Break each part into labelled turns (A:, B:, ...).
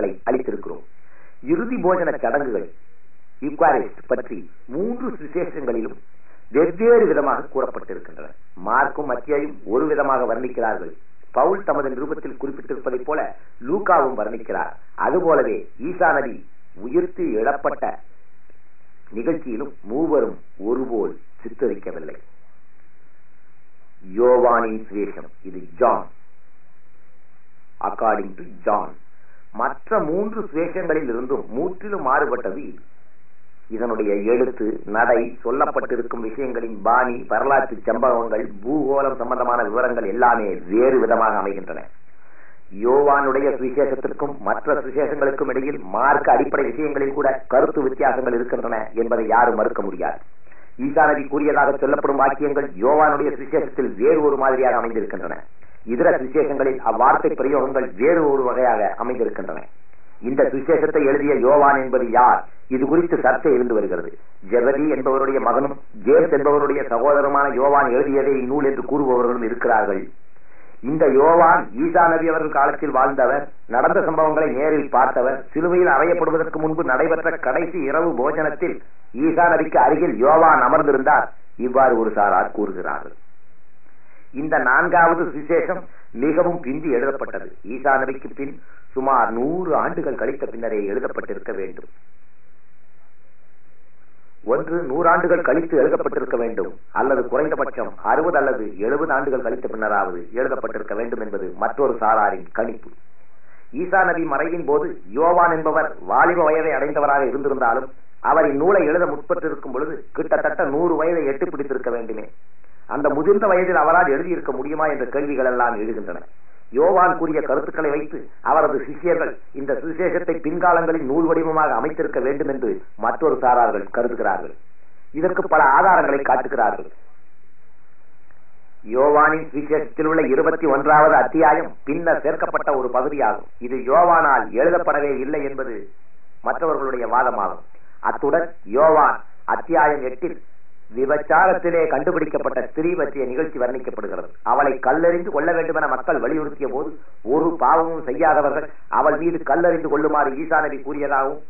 A: ஆதாரங்களை அளித்திருக்கிறோம் இறுதி போஜன சடங்குகள் யுகாரிஸ்ட் பற்றி மூன்று சுசேஷங்களிலும் வெவ்வேறு விதமாக கூறப்பட்டிருக்கின்றன மார்க்கும் மத்தியும் ஒரு விதமாக வர்ணிக்கிறார்கள் பவுல் தமது நிருபத்தில் குறிப்பிட்டிருப்பதைப் போல லூகாவும் வர்ணிக்கிறார் அதுபோலவே ஈசா நபி உயிர்த்து எழப்பட்ட நிகழ்ச்சியிலும் மூவரும் ஒருபோல் சித்தரிக்கவில்லை யோவானின் சுவேஷம் இது ஜான் அக்கார்டிங் டு ஜான் மற்ற மூன்று சுவேஷங்களில் இருந்தும் முற்றிலும் மாறுபட்டது இது இதனுடைய எழுத்து நடை சொல்லப்பட்டிருக்கும் விஷயங்களின் பாணி வரலாற்று சம்பவங்கள் பூகோளம் சம்பந்தமான விவரங்கள் எல்லாமே வேறு விதமாக அமைகின்றன யோவானுடைய சுவிசேஷத்திற்கும் மற்ற சுவிசேஷங்களுக்கும் இடையில் மார்க்க அடிப்படை விஷயங்களில் கூட கருத்து வித்தியாசங்கள் இருக்கின்றன என்பதை யாரும் மறுக்க முடியாது ஈசா நபி கூறியதாக சொல்லப்படும் வாக்கியங்கள் யோவானுடைய சுவிசேஷத்தில் வேறு ஒரு மாதிரியாக அமைந்திருக்கின்றன இதர சுவிசேஷங்களில் அவ்வார்த்தை பிரயோகங்கள் வேறு ஒரு வகையாக அமைந்திருக்கின்றன இந்த சுவிசேஷத்தை எழுதிய யோவான் என்பது யார் இது குறித்து சர்ச்சை இருந்து வருகிறது ஜெபதி என்பவருடைய மகனும் ஜேம்ஸ் என்பவருடைய சகோதரமான யோவான் எழுதியதே இந்நூல் என்று கூறுபவர்களும் இருக்கிறார்கள் இந்த யோவான் ஈசா நபி அவர்கள் காலத்தில் வாழ்ந்தவர் நடந்த சம்பவங்களை நேரில் பார்த்தவர் சிலுவையில் அறையப்படுவதற்கு முன்பு நடைபெற்ற கடைசி இரவு போஜனத்தில் ஈசா நபிக்கு அருகில் யோவான் அமர்ந்திருந்தார் இவ்வாறு ஒரு சாரார் கூறுகிறார்கள் இந்த நான்காவது சுவிசேஷம் மிகவும் பிந்தி எழுதப்பட்டது ஈசா நபிக்கு பின் சுமார் நூறு ஆண்டுகள் கழித்த பின்னரே எழுதப்பட்டிருக்க வேண்டும் ஒன்று நூறாண்டுகள் கழித்து எழுதப்பட்டிருக்க வேண்டும் அல்லது குறைந்தபட்சம் அறுபது அல்லது எழுபது ஆண்டுகள் கழித்த பின்னராவது எழுதப்பட்டிருக்க வேண்டும் என்பது மற்றொரு சாராரின் கணிப்பு ஈசா நபி மறைவின் போது யோவான் என்பவர் வாலிப வயதை அடைந்தவராக இருந்திருந்தாலும் அவர் இந்நூலை எழுத முற்பட்டிருக்கும் பொழுது கிட்டத்தட்ட நூறு வயதை எட்டு பிடித்திருக்க வேண்டுமே அந்த முதிர்ந்த வயதில் அவரால் எழுதியிருக்க முடியுமா என்ற கேள்விகள் எல்லாம் எழுகின்றன யோவான் கூறிய கருத்துக்களை வைத்து அவரது சிஷியர்கள் இந்த சுவிசேஷத்தை பின்காலங்களில் நூல் வடிவமாக அமைத்திருக்க வேண்டும் என்று மற்றொரு சாரார்கள் கருதுகிறார்கள் இதற்கு பல ஆதாரங்களை காட்டுகிறார்கள் யோவானின் சுவிசேஷத்தில் உள்ள இருபத்தி ஒன்றாவது அத்தியாயம் பின்னர் சேர்க்கப்பட்ட ஒரு பகுதியாகும் இது யோவானால் எழுதப்படவே இல்லை என்பது மற்றவர்களுடைய வாதமாகும் அத்துடன் யோவான் அத்தியாயம் எட்டில் விபச்சாரத்திலே கண்டுபிடிக்கப்பட்ட ஸ்திரீ பற்றிய நிகழ்ச்சி வர்ணிக்கப்படுகிறது அவளை கல்லறிந்து கொள்ள வேண்டும் என மக்கள் வலியுறுத்திய போது ஒரு பாவமும் செய்யாதவர்கள் அவள் மீது கல்லறிந்து கொள்ளுமாறு ஈசா நபி கூறியதாகவும்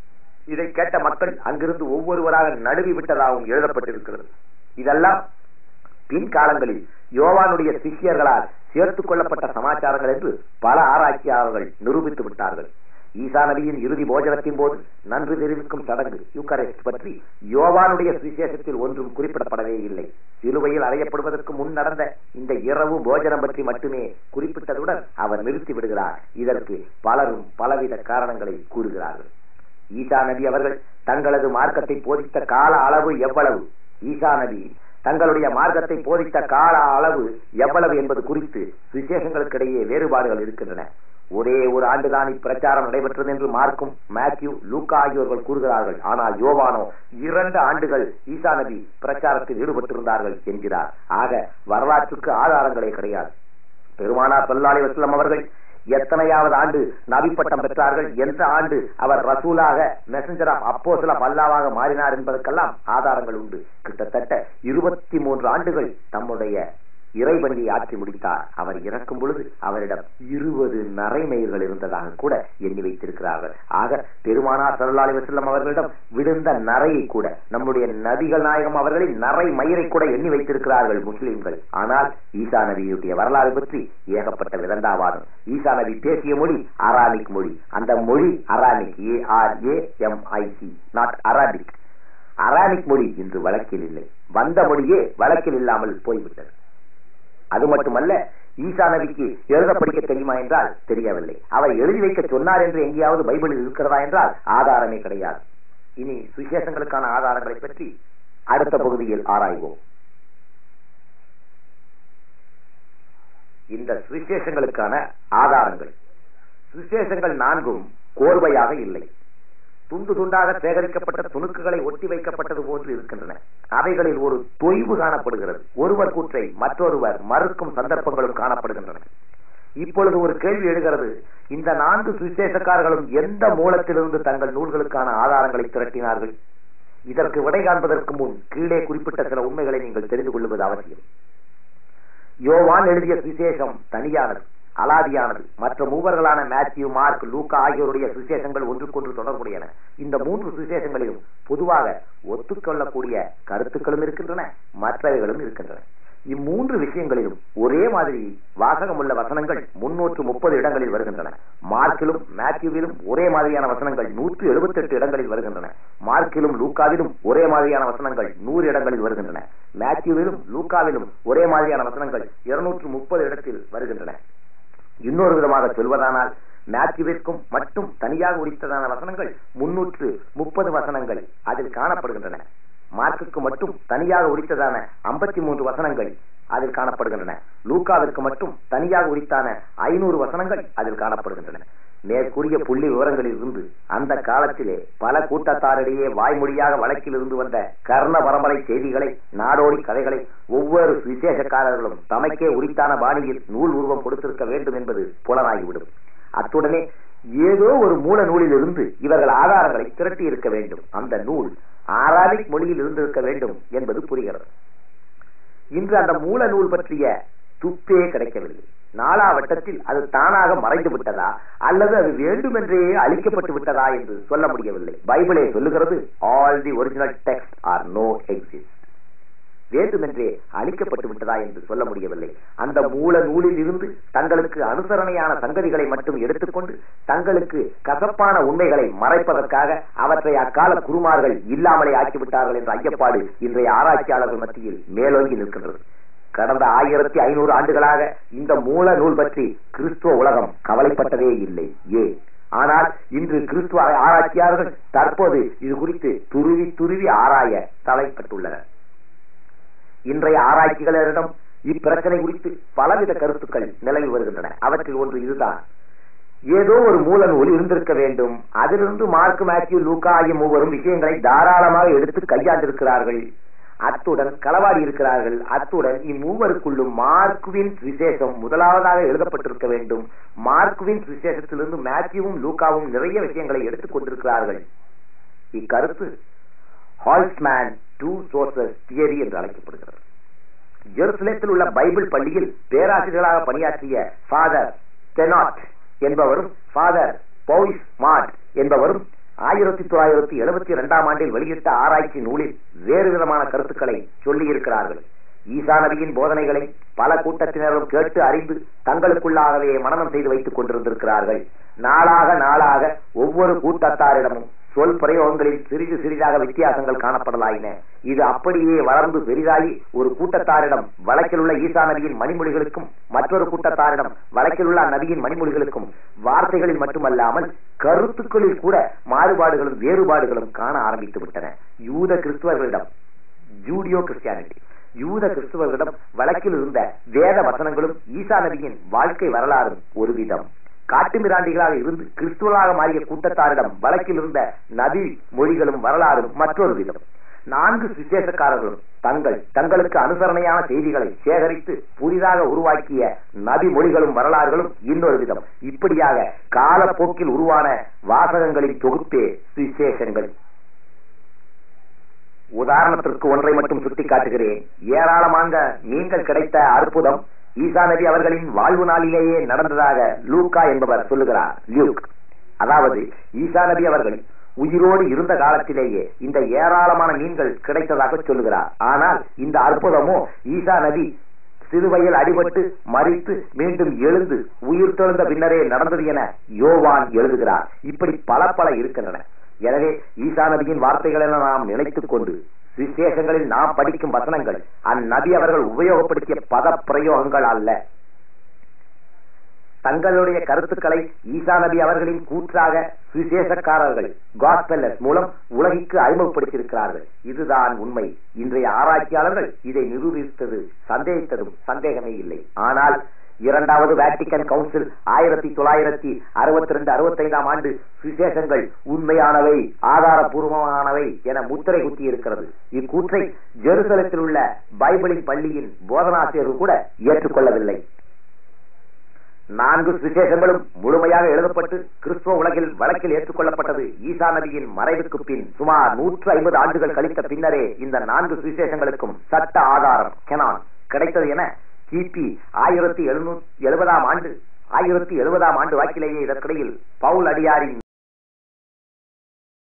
A: இதை கேட்ட மக்கள் அங்கிருந்து ஒவ்வொருவராக நடுவி விட்டதாகவும் எழுதப்பட்டிருக்கிறது இதெல்லாம் பின்காலங்களில் யோவானுடைய சிஷியர்களால் சேர்த்துக் கொள்ளப்பட்ட சமாச்சாரங்கள் என்று பல ஆராய்ச்சியாளர்கள் நிரூபித்து விட்டார்கள் ஈசா நபியின் இறுதி போஜனத்தின் போது நன்றி தெரிவிக்கும் சடங்கு யூக்கரிஸ்ட் பற்றி யோவானுடைய சுவிசேஷத்தில் ஒன்றும் குறிப்பிடப்படவே இல்லை சிலுவையில் அறையப்படுவதற்கு முன் நடந்த இந்த இரவு போஜனம் பற்றி மட்டுமே குறிப்பிட்டதுடன் அவர் நிறுத்தி விடுகிறார் இதற்கு பலரும் பலவித காரணங்களை கூறுகிறார்கள் ஈசா நபி அவர்கள் தங்களது மார்க்கத்தை போதித்த கால அளவு எவ்வளவு ஈசா நபி தங்களுடைய மார்க்கத்தை போதித்த கால அளவு எவ்வளவு என்பது குறித்து விசேஷங்களுக்கிடையே வேறுபாடுகள் இருக்கின்றன ஒரே ஒரு ஆண்டுதான் இப்பிரச்சாரம் நடைபெற்றது என்று மார்க்கும் மேத்யூ லூக்கா ஆகியோர்கள் கூறுகிறார்கள் ஆனால் யோவானோ இரண்டு ஆண்டுகள் ஈசா நபி பிரச்சாரத்தில் ஈடுபட்டிருந்தார்கள் என்கிறார் ஆக வரலாற்றுக்கு ஆதாரங்களே கிடையாது பெருமானார் சொல்லாலி வசலம் அவர்கள் எத்தனையாவது ஆண்டு நபி பட்டம் பெற்றார்கள் எந்த ஆண்டு அவர் ரசூலாக மெசஞ்சர் ஆஃப் அப்போசல் ஆஃப் அல்லாவாக மாறினார் என்பதற்கெல்லாம் ஆதாரங்கள் உண்டு கிட்டத்தட்ட இருபத்தி மூன்று ஆண்டுகள் தம்முடைய இறைவண்டியை ஆற்றி முடித்தார் அவர் இறக்கும் பொழுது அவரிடம் இருபது நரைமயிர்கள் இருந்ததாக கூட எண்ணி வைத்திருக்கிறார்கள் ஆக பெருமானார் சல்லாலி வசல்லம் அவர்களிடம் விழுந்த நரையை கூட நம்முடைய நபிகள் நாயகம் அவர்களின் நரை மயிரை கூட எண்ணி வைத்திருக்கிறார்கள் முஸ்லிம்கள் ஆனால் ஈசா நபியுடைய வரலாறு பற்றி ஏகப்பட்ட விதண்டாவாதம் ஈசா நபி பேசிய மொழி அராமிக் மொழி அந்த மொழி Aramaic A R A M I C not Arabic Aramaic மொழி இன்று வழக்கில் இல்லை வந்த மொழியே வழக்கில் இல்லாமல் போய்விட்டது அது மட்டுமல்ல ஈசா நபிக்கு எழுத படிக்க தெரியுமா என்றால் தெரியவில்லை அவர் எழுதி வைக்க சொன்னார் என்று எங்கேயாவது பைபிளில் இருக்கிறதா என்றால் ஆதாரமே கிடையாது இனி சுவிசேஷங்களுக்கான ஆதாரங்களை பற்றி அடுத்த பகுதியில் ஆராய்வோம் இந்த சுவிசேஷங்களுக்கான ஆதாரங்கள் சுவிசேஷங்கள் நான்கும் கோர்வையாக இல்லை துண்டு துண்டாக சேகரிக்கப்பட்ட துணுக்குகளை ஒட்டி வைக்கப்பட்டது போன்று இருக்கின்றன அவைகளில் ஒரு தொய்வு காணப்படுகிறது ஒருவர் கூற்றை மற்றொருவர் மறுக்கும் சந்தர்ப்பங்களும் காணப்படுகின்றன இப்பொழுது ஒரு கேள்வி எழுகிறது இந்த நான்கு சுவிசேஷக்காரர்களும் எந்த மூலத்திலிருந்து தங்கள் நூல்களுக்கான ஆதாரங்களை திரட்டினார்கள் இதற்கு விடை காண்பதற்கு முன் கீழே குறிப்பிட்ட சில உண்மைகளை நீங்கள் தெரிந்து கொள்வது அவசியம் யோவான் எழுதிய சுவிசேஷம் தனியானது அலாதியானது மற்ற மூவர்களான மேத்யூ மார்க் லூக்கா ஆகியோருடைய சுவிசேஷங்கள் ஒன்றுக்கொன்று தொடர்புடையன இந்த மூன்று சுவிசேஷங்களிலும் பொதுவாக ஒத்துக்கொள்ளக்கூடிய கருத்துக்களும் இருக்கின்றன மற்றவைகளும் இருக்கின்றன இம்மூன்று விஷயங்களிலும் ஒரே மாதிரி வாசகமுள்ள வசனங்கள் முன்னூற்று முப்பது இடங்களில் வருகின்றன மார்க்கிலும் மேத்யூவிலும் ஒரே மாதிரியான வசனங்கள் நூற்று எழுபத்தி எட்டு இடங்களில் வருகின்றன மார்க்கிலும் லூக்காவிலும் ஒரே மாதிரியான வசனங்கள் நூறு இடங்களில் வருகின்றன மேத்யூவிலும் லூக்காவிலும் ஒரே மாதிரியான வசனங்கள் இருநூற்று முப்பது இடத்தில் வருகின்றன இன்னொரு விதமாக சொல்வதானால் மேத்யூவிற்கும் மட்டும் தனியாக உரித்ததான வசனங்கள் முன்னூற்று முப்பது வசனங்கள் அதில் காணப்படுகின்றன மார்க்குக்கு மட்டும் தனியாக உரித்ததான ஐம்பத்தி மூன்று வசனங்கள் அதில் காணப்படுகின்றன லூக்காவிற்கு மட்டும் தனியாக உரித்தான ஐநூறு வசனங்கள் அதில் காணப்படுகின்றன மேற்கூறிய புள்ளி விவரங்களில் இருந்து அந்த காலத்திலே பல கூட்டத்தாரிடையே வாய்மொழியாக வழக்கில் இருந்து வந்த கர்ண பரம்பரை செய்திகளை நாடோடி கதைகளை ஒவ்வொரு விசேஷக்காரர்களும் தமக்கே உரித்தான பாணியில் நூல் உருவம் கொடுத்திருக்க வேண்டும் என்பது புலனாகிவிடும் அத்துடனே ஏதோ ஒரு மூல நூலில் இருந்து இவர்கள் ஆதாரங்களை திரட்டி இருக்க வேண்டும் அந்த நூல் ஆராபிக் மொழியில் இருந்திருக்க வேண்டும் என்பது புரிகிறது இன்று அந்த மூல நூல் பற்றிய துப்பே கிடைக்கவில்லை நாலாவட்டத்தில் அது தானாக மறைந்து விட்டதா அல்லது அது வேண்டுமென்றே அழிக்கப்பட்டு விட்டதா என்று சொல்ல முடியவில்லை பைபிளே சொல்லுகிறது all the original text are no exist வேண்டுமென்றே அழிக்கப்பட்டு விட்டதா என்று சொல்ல முடியவில்லை அந்த மூல நூலில் இருந்து தங்களுக்கு அனுசரணையான சங்கதிகளை மட்டும் எடுத்துக்கொண்டு தங்களுக்கு கசப்பான உண்மைகளை மறைப்பதற்காக அவற்றை அக்கால குருமார்கள் இல்லாமலே ஆக்கிவிட்டார்கள் என்ற ஐயப்பாடு இன்றைய ஆராய்ச்சியாளர்கள் மத்தியில் மேலோங்கி நிற்கின்றது கடந்த ஆயிரத்தி ஐநூறு ஆண்டுகளாக இந்த மூல நூல் பற்றி கிறிஸ்துவ உலகம் கவலைப்பட்டதே இல்லை ஏன் ஆனால் இன்று கிறிஸ்துவ ஆராய்ச்சியாளர்கள் தற்போது இது குறித்து துருவி துருவி ஆராய தலைப்பட்டுள்ளனர் இன்றைய ஆராய்ச்சிகளரிடம் இப்பிரச்சனை குறித்து பலவித கருத்துக்கள் நிலவி வருகின்றன அவற்றில் ஒன்று இதுதான் ஏதோ ஒரு மூல நூல் இருந்திருக்க வேண்டும் அதிலிருந்து மார்க் மேத்யூ லூக்கா ஆகிய மூவரும் விஷயங்களை தாராளமாக எடுத்து கையாண்டிருக்கிறார்கள் அத்துடன் களவாடி இருக்கிறார்கள் அத்துடன் இம்மூவருக்குள்ளும் மார்க்குவின் விசேஷம் முதலாவதாக எழுதப்பட்டிருக்க வேண்டும் மார்க்குவின் விசேஷத்திலிருந்து மேத்யூவும் லூக்காவும் நிறைய விஷயங்களை எடுத்துக் கொண்டிருக்கிறார்கள் இக்கருத்து ஹால்ஸ்மேன் டூ சோர்சஸ் தியரி என்று அழைக்கப்படுகிறது ஜெருசலேத்தில் உள்ள பைபிள் பள்ளியில் பேராசிரியர்களாக பணியாற்றிய ஃபாதர் டெனாட் என்பவரும் ஃபாதர் பௌஸ் மாட் என்பவரும் ஆயிரத்தி தொள்ளாயிரத்தி எழுபத்தி இரண்டாம் ஆண்டில் வெளியிட்ட ஆராய்ச்சி நூலில் வேறு விதமான கருத்துக்களை சொல்லியிருக்கிறார்கள் ஈசா நபியின் போதனைகளை பல கூட்டத்தினரும் கேட்டு அறிந்து தங்களுக்குள்ளாகவே மனநம் செய்து வைத்துக் கொண்டிருந்திருக்கிறார்கள் நாளாக நாளாக ஒவ்வொரு கூட்டத்தாரிடமும் சொல் பிரயோகங்களில் சிறிது சிறிதாக வித்தியாசங்கள் காணப்படலாயின இது அப்படியே வளர்ந்து பெரிதாகி ஒரு கூட்டத்தாரிடம் வழக்கில் உள்ள ஈசா நபியின் மணிமொழிகளுக்கும் மற்றொரு கூட்டத்தாரிடம் வழக்கில் உள்ள அந்நபியின் மணிமொழிகளுக்கும் வார்த்தைகளில் மட்டுமல்லாமல் கருத்துக்களில் கூட மாறுபாடுகளும் வேறுபாடுகளும் காண ஆரம்பித்து விட்டன யூத கிறிஸ்துவர்களிடம் ஜூடியோ கிறிஸ்டியானிட்டி யூத கிறிஸ்துவர்களிடம் வழக்கில் இருந்த வேத வசனங்களும் ஈசா நபியின் வாழ்க்கை வரலாறும் ஒரு விதம் காட்டுமிராண்டிகளாக இருந்து கிறிஸ்துவலாக மாறிய கூட்டத்தாரிடம் வழக்கில் இருந்த நபி மொழிகளும் வரலாறும் மற்றொரு விதம் நான்கு சுவிசேஷக்காரர்களும் தங்கள் தங்களுக்கு அனுசரணையான செய்திகளை சேகரித்து புதிதாக உருவாக்கிய நபி மொழிகளும் வரலாறுகளும் இன்னொரு விதம் இப்படியாக காலப்போக்கில் உருவான வாசகங்களின் தொகுப்பே சுவிசேஷங்கள் உதாரணத்திற்கு ஒன்றை மட்டும் சுட்டிக்காட்டுகிறேன் ஏராளமான மீன்கள் கிடைத்த அற்புதம் ஈசா நபி அவர்களின் வாழ்வு நாளிலேயே நடந்ததாக லூக்கா என்பவர் சொல்லுகிறார் லியூக் அதாவது ஈசா நபி அவர்கள் உயிரோடு இருந்த காலத்திலேயே இந்த ஏராளமான மீன்கள் கிடைத்ததாக சொல்லுகிறார் ஆனால் இந்த அற்புதமோ ஈசா நபி சிறுவையில் அடிபட்டு மறித்து மீண்டும் எழுந்து உயிர் தெழுந்த பின்னரே நடந்தது என யோவான் எழுதுகிறார் இப்படி பல பல இருக்கின்றன எனவே ஈசா நபியின் வார்த்தைகள் என நாம் நினைத்துக் கொண்டு விசேஷங்களில் நாம் படிக்கும் வசனங்கள் அந்நபி அவர்கள் உபயோகப்படுத்திய பத பிரயோகங்கள் அல்ல தங்களுடைய கருத்துக்களை ஈசா நபி அவர்களின் கூற்றாக சுவிசேஷக்காரர்கள் காஸ்பெல்லஸ் மூலம் உலகிற்கு அறிமுகப்படுத்தியிருக்கிறார்கள் இதுதான் உண்மை இன்றைய ஆராய்ச்சியாளர்கள் இதை நிரூபித்தது சந்தேகித்ததும் சந்தேகமே இல்லை ஆனால் இரண்டாவது வேட்டிக்கன் கவுன்சில் ஆயிரத்தி தொள்ளாயிரத்தி அறுபத்தி ரெண்டு அறுபத்தி ஐந்தாம் ஆண்டு சுவிசேஷங்கள் உண்மையானவை ஆதாரபூர்வமானவை என முத்திரை குத்தி இருக்கிறது இக்கூற்றை ஜெருசலத்தில் உள்ள பைபிளின் பள்ளியின் போதனாசிரியர்கள் கூட ஏற்றுக்கொள்ளவில்லை நான்கு சுவிசேஷங்களும் முழுமையாக எழுதப்பட்டு கிறிஸ்துவ உலகில் வழக்கில் ஏற்றுக்கொள்ளப்பட்டது ஈசா நபியின் மறைவுக்கு பின் சுமார் நூற்று ஐம்பது ஆண்டுகள் கழித்த பின்னரே இந்த நான்கு சுவிசேஷங்களுக்கும் சட்ட ஆதாரம் கெனான் கிடைத்தது என கிபி ஆயிரத்தி எழுநூத்தி எழுபதாம் ஆண்டு ஆயிரத்தி எழுபதாம் ஆண்டு வாக்கிலேயே இதற்கிடையில் பவுல் அடியாரின்